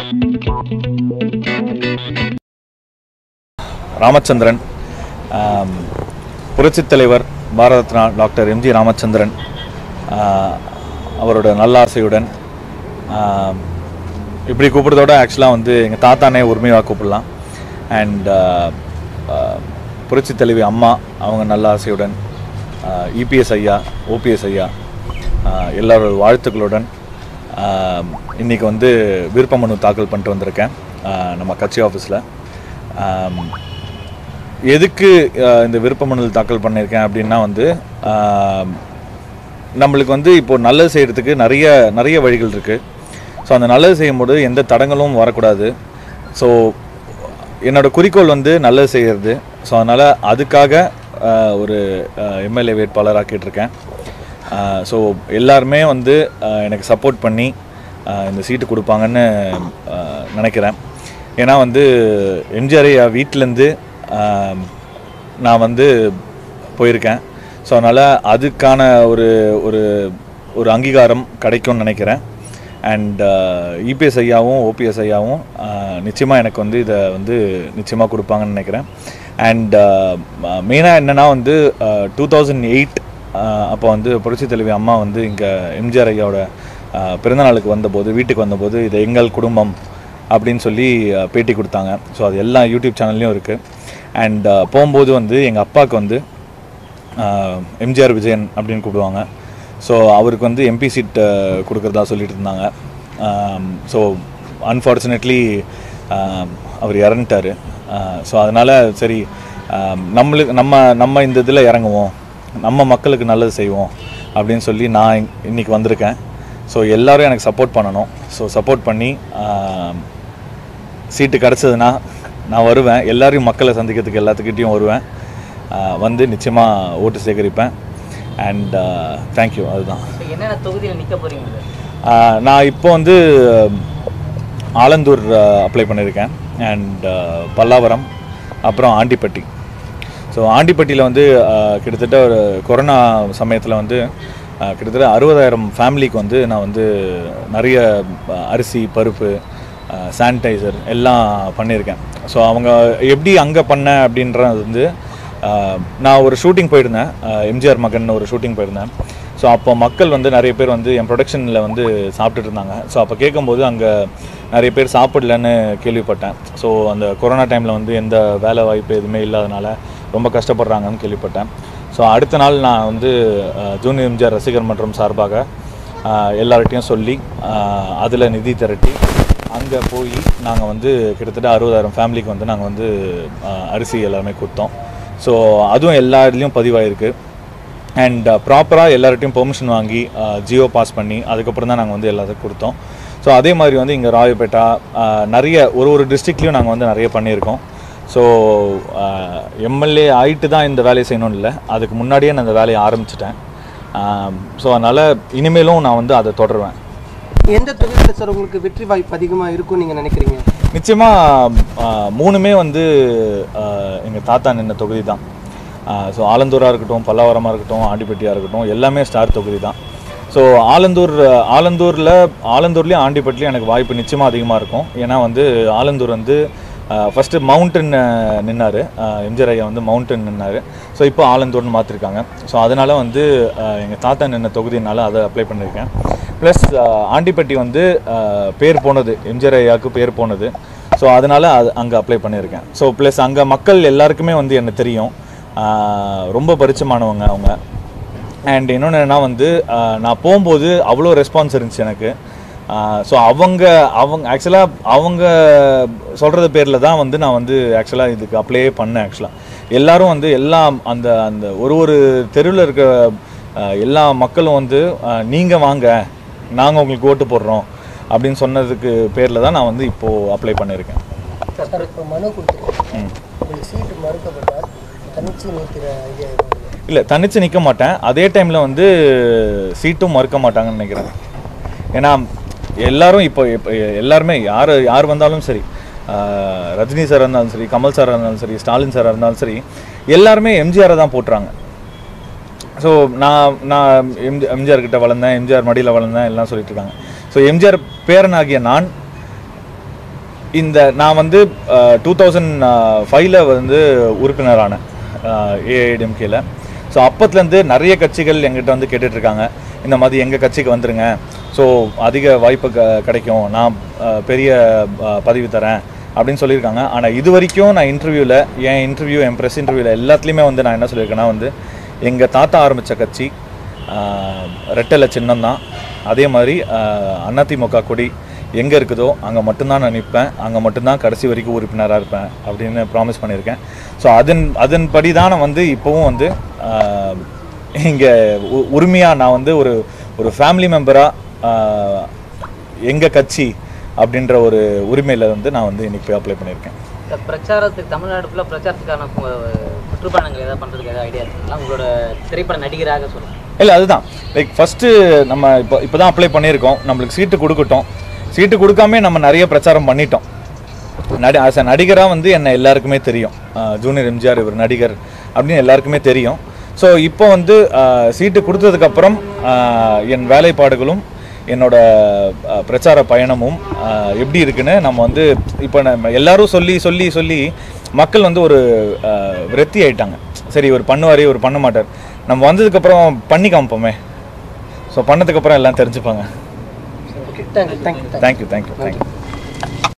ராமச்சந்திரன் ஆம், புரட்சித் தலைவர் பாரத ரத்னா டாக்டர் எம்ஜி ராமச்சந்திரன் ஆ, அவரோட நல்லாசையுடன் ஆம், இப்படி கூப்பிடுறதோட ஆக்சுவலாக வந்து எங்கள் தாத்தானே உரிமையாக கூப்பிடலாம் அண்ட் புரட்சித் தலைவி அம்மா அவங்க நல்ல ஆசையுடன் இபிஎஸ் ஐயா ஓபிஎஸ் ஐயா ஆ, எல்லாரோட வாழ்த்துக்களுடன் ஆம், இன்னைக்கு வந்து விருப்ப மனு தாக்கல் பண்ணிட்டு வந்திருக்கேன் ஆ, நம்ம கட்சி ஆஃபீஸில் எதுக்கு ஆஹ், இந்த விருப்ப மனு தாக்கல் பண்ணியிருக்கேன் அப்படின்னா வந்து ஆஹ், நம்மளுக்கு வந்து இப்போ நல்லது செய்கிறதுக்கு நிறைய நிறைய வழிகள் இருக்குது ஸோ அந்த நல்லது செய்யும்போது எந்த தடங்களும் வரக்கூடாது ஸோ என்னோட குறிக்கோள் வந்து நல்லது செய்கிறது ஸோ அதனால் அதுக்காக ஆஹ், ஒரு எம்எல்ஏ வேட்பாளர் ஆக்கிட்டுருக்கேன் ஸோ எல்லாருமே வந்து ஆஹ், எனக்கு சப்போர்ட் பண்ணி ஆஹ், இந்த சீட்டு கொடுப்பாங்கன்னு ஆஹ், நினைக்கிறேன் ஏன்னா வந்து எம்ஜிஆர் ஐயா வீட்டிலேருந்து நான் வந்து போயிருக்கேன் ஸோ அதனால் அதுக்கான ஒரு ஒரு ஒரு அங்கீகாரம் கிடைக்கும்னு நினைக்கிறேன் அண்ட் இபிஎஸ் ஐயாவும் ஓபிஎஸ் ஐயாவும் நிச்சயமாக எனக்கு வந்து இதை வந்து நிச்சயமாக கொடுப்பாங்கன்னு நினைக்கிறேன் அண்ட் மெயினாக என்னென்னா வந்து டூ தௌசண்ட் எயிட் அப்போ வந்து புரட்சித் தலைவி அம்மா வந்து இங்கே எம்ஜிஆர் ஐயாவோட ஆஹ், பிறந்தநாளுக்கு வந்தபோது வீட்டுக்கு வந்தபோது இது எங்கள் குடும்பம் அப்படின்னு சொல்லி அஹ், பேட்டி கொடுத்தாங்க ஸோ அது எல்லா யூடியூப் சேனல்லையும் இருக்குது அண்ட் போகும்போது வந்து எங்கள் அப்பாவுக்கு வந்து அஹ், எம்ஜிஆர் விஜயன் அப்படின்னு கூப்பிடுவாங்க ஸோ அவருக்கு வந்து எம்பி சீட் கொடுக்குறதா சொல்லிட்டு இருந்தாங்க ஸோ அன்ஃபார்ச்சுனேட்லி அவர் இறந்துட்டார் ஸோ அதனால் சரி அஹ், நம்மளுக்கு நம்ம நம்ம இந்த இதில் இறங்குவோம் நம்ம மக்களுக்கு நல்லது செய்வோம் அப்படின்னு சொல்லி நான் இன்- இன்னைக்கு வந்திருக்கேன் ஸோ எல்லாரும் எனக்கு சப்போர்ட் பண்ணணும் ஸோ சப்போர்ட் பண்ணி அஹ், சீட்டு கிடச்சதுன்னா நான் வருவேன் எல்லாரையும் மக்களை சந்திக்கிறதுக்கு எல்லாத்துக்கிட்டேயும் வருவேன் ஆஹ் வந்து நிச்சயமாக ஓட்டு சேகரிப்பேன் அண்ட் தேங்க்யூ அதுதான் இப்ப என்னென்ன தொகுதியில் நிக்க போறீங்க சார் ஆஹ் நான் இப்போ வந்து ஆலந்தூர் அப்ளை பண்ணியிருக்கேன் அண்ட் பல்லாவரம் அப்புறம் ஆண்டிப்பட்டி ஸோ ஆண்டிப்பட்டியில் வந்து ஆஹ் கிட்டத்தட்ட ஒரு கொரோனா சமயத்தில் வந்து ஆஹ் கிட்டத்தட்ட அறுபதாயிரம் ஃபேமிலிக்கு வந்து நான் வந்து நிறைய ஆஹ் அரிசி பருப்பு சானிடைசர் எல்லாம் பண்ணியிருக்கேன் ஸோ அவங்க எப்படி அங்கே பண்ணேன் அப்படின்றது வந்து ஆஹ் நான் ஒரு ஷூட்டிங் போயிருந்தேன் ஆஹ் எம்ஜிஆர் மகன் ஒரு ஷூட்டிங் போயிருந்தேன் ஸோ அப்போ மக்கள் வந்து நிறைய பேர் வந்து என் ப்ரொடக்ஷனில் வந்து சாப்பிட்டுட்டு இருந்தாங்க ஸோ அப்போ கேட்கும்போது அங்கே நிறைய பேர் சாப்பிடலன்னு கேள்விப்பட்டேன் ஸோ அந்த கொரோனா டைமில் வந்து எந்த வேலை வாய்ப்பு எதுவுமே இல்லாதனால ரொம்ப கஷ்டப்படுறாங்கன்னு கேள்விப்பட்டேன் ஸோ அடுத்த நாள் நான் வந்து அஹ், ஜூனியர் எம்ஜிஆர் ரசிகர் மன்றம் சார்பாக அஹ், எல்லார்கிட்டையும் சொல்லி அதில் நிதி திரட்டி அங்கே போய் நாங்கள் வந்து கிட்டத்தட்ட அறுபதாயிரம் ஃபேமிலிக்கு வந்து நாங்கள் வந்து அஹ், அரிசி எல்லாமே கொடுத்தோம் ஸோ அதுவும் எல்லா இதுலேயும் பதிவாயிருக்கு அண்ட் ப்ராப்பராக எல்லார்ட்டையும் பெர்மிஷன் வாங்கி ஜியோ பாஸ் பண்ணி அதுக்கப்புறம் தான் நாங்கள் வந்து எல்லாத்துக்கும் கொடுத்தோம் ஸோ அதே மாதிரி வந்து இங்கே ராயப்பேட்டா அஹ், நிறைய ஒரு ஒரு டிஸ்ட்ரிக்ட்லேயும் நாங்கள் வந்து நிறைய பண்ணியிருக்கோம் ஸோ எம்எல்ஏ ஆயிட்டு தான் இந்த வேலையை செய்யணும்னு இல்லை அதுக்கு முன்னாடியே நான் இந்த வேலையை ஆரம்பிச்சிட்டேன் ஸோ அதனால் இனிமேலும் நான் வந்து அதை தொடருவேன் எந்த தொகுதியில் சார் உங்களுக்கு வெற்றி வாய்ப்பு அதிகமாக இருக்கும்னு நீங்கள் நினைக்கிறீங்க நிச்சயமாக மூணுமே வந்து எங்கள் தாத்தா நின்ன தொகுதி தான் ஸோ ஆலந்தூராக இருக்கட்டும் பல்லாவரமாக இருக்கட்டும் ஆண்டிப்பட்டியாக இருக்கட்டும் எல்லாமே ஸ்டார் தொகுதி தான் ஸோ ஆலந்தூர் ஆலந்தூரில் ஆலந்தூர்லேயும் ஆண்டிப்பட்டிலையும் எனக்கு வாய்ப்பு நிச்சயமாக அதிகமாக இருக்கும் ஏன்னா வந்து ஆலந்தூர் வந்து ஃபஸ்ட்டு மவுண்டன் நின்னார் எம்ஜிஆர் ஐயா வந்து மவுண்டன் நின்னார் ஸோ இப்போ ஆலந்தூர்னு மாற்றிருக்காங்க ஸோ அதனால் வந்து எங்கள் தாத்தா நின்ன தொகுதினால அதை அப்ளை பண்ணியிருக்கேன் ப்ளஸ் ஆண்டிப்பட்டி வந்து அஹ், பேர் போனது எம்ஜிஆர் ஐயாவுக்கு பேர் போனது ஸோ அதனால் அது அங்கே அப்ளை பண்ணியிருக்கேன் ஸோ ப்ளஸ் அங்கே மக்கள் எல்லாருக்குமே வந்து எனக்கு தெரியும் அஹ், ரொம்ப பரிச்சயமானவங்க அவங்க அண்ட் இன்னொன்று என்னன்னா வந்து அஹ், நான் போகும்போது அவ்வளோ ரெஸ்பான்ஸ் இருந்துச்சு எனக்கு ஸோ அவங்க அவங்க ஆக்சுவலாக அவங்க சொல்கிறது பேரில் தான் வந்து நான் வந்து ஆக்சுவலாக இதுக்கு அப்ளையே பண்ணேன் ஆக்சுவலாக எல்லாரும் வந்து எல்லாம் அந்த அந்த ஒரு ஒரு தெருவில் இருக்க அஹ், எல்லா மக்களும் வந்து நீங்கள் வாங்க நாங்கள் உங்களுக்கு ஓட்டு போடுறோம் அப்படின்னு சொன்னதுக்கு பேரில் தான் நான் வந்து இப்போது அப்ளை பண்ணியிருக்கேன் சார் இப்போ மனு கொடுத்துருக்கீங்க ம் உங்களுக்கு சீட்டு மறுக்கப்பட்டால் தனிச்சு நிறுத்துகிற ஐடியா இல்லை தனிச்சு நிற்க மாட்டேன் அதே டைமில் வந்து சீட்டும் மறுக்க மாட்டாங்கன்னு நினைக்கிறேன் ஏன்னா எல்லாரும் இப்போ இப்போ எல்லாருமே யார் யார் வந்தாலும் சரி ஆஹ் ரஜினி சார் இருந்தாலும் சரி கமல் சார் இருந்தாலும் சரி ஸ்டாலின் சார் இருந்தாலும் சரி எல்லாருமே எம்ஜிஆரை தான் போட்டுறாங்க ஸோ நான் நான் எம்ஜி எம்ஜிஆர் கிட்ட வளர்ந்தேன் எம்ஜிஆர் மடியில் வளர்ந்தேன் எல்லாம் சொல்லிட்டு இருக்காங்க ஸோ எம்ஜிஆர் பேரனாகிய நான் இந்த நான் வந்து டூ தௌசண்ட் ஃபைவ்ல வந்து உறுப்பினரானேன் ஏஐடிஎம்கேல ஸோ அப்பத்துலேருந்து நிறைய கட்சிகள் எங்கிட்ட வந்து கேட்டுட்டு இருக்காங்க இந்த மாதிரி எங்கள் கட்சிக்கு வந்துருங்க ஸோ அதிக வாய்ப்பு க கிடைக்கும் நான் அஹ், பெரிய அஹ், பதவி தரேன் அப்படின்னு சொல்லியிருக்காங்க ஆனால் இது வரைக்கும் நான் இன்டர்வியூவில் என் இன்டர்வியூ என் ப்ரெஸ் இன்டர்வியூவில் எல்லாத்துலேயுமே வந்து நான் என்ன சொல்லியிருக்கேன்னா வந்து எங்கள் தாத்தா ஆரம்பித்த கட்சி ஆஹ், ரெட்டலை சின்னம் தான் அதே மாதிரி ஆஹ், அதிமுக கொடி எங்கே இருக்குதோ அங்கே மட்டும்தான் நான் நிற்பேன் அங்கே மட்டும்தான் கடைசி வரைக்கும் உறுப்பினராக இருப்பேன் அப்படின்னு ப்ராமிஸ் பண்ணியிருக்கேன் ஸோ அதன் அதன்படி தான் நான் வந்து இப்போவும் வந்து இங்கே உரிமையாக நான் வந்து ஒரு ஒரு ஃபேமிலி மெம்பராக எங்கள் கட்சி அப்படின்ற ஒரு உரிமையில் வந்து நான் வந்து இன்னைக்கு போய் அப்ளை பண்ணியிருக்கேன் இந்த பிரச்சாரத்துக்கு தமிழ்நாடு ஃபுல்லாக பிரச்சாரத்துக்கான கு- சுற்றுப்பயணங்கள் ஏதாவது பண்ணுறதுக்கு ஏதாவது ஐடியா இருக்குங்களா உங்களோட திரைப்பட நடிகராக சொல்லுங்கள் இல்லை அதுதான் லைக் ஃபஸ்ட்டு நம்ம இப்போ இப்போ தான் அப்ளை பண்ணியிருக்கோம் நம்மளுக்கு சீட்டு கொடுக்கட்டும் சீட்டு கொடுக்காமே நம்ம நிறைய பிரச்சாரம் பண்ணிட்டோம் நடி ஆஸ் அ நடிகராக வந்து என்னை எல்லாருக்குமே தெரியும் ஜூனியர் எம்ஜிஆர் இவர் நடிகர் அப்படின்னு எல்லாருக்குமே தெரியும் ஸோ இப்போ வந்து ஆஹ், சீட்டு கொடுத்ததுக்கப்புறம் என் வேலைப்பாடுகளும் என்னோட ஆஹ், பிரச்சார பயணமும் ஆஹ், எப்படி இருக்குன்னு நம்ம வந்து இப்போ நம்ம எல்லாரும் சொல்லி சொல்லி சொல்லி மக்கள் வந்து ஒரு ஆஹ், விரக்தி ஆயிட்டாங்க சரி இவர் பண்ணுவார் இவர் பண்ண மாட்டார் நம்ம வந்ததுக்கப்புறம் பண்ணி காமிப்போமே ஸோ பண்ணதுக்கப்புறம் எல்லாம் தெரிஞ்சுப்பாங்க thank you thank you thank you thank you thank you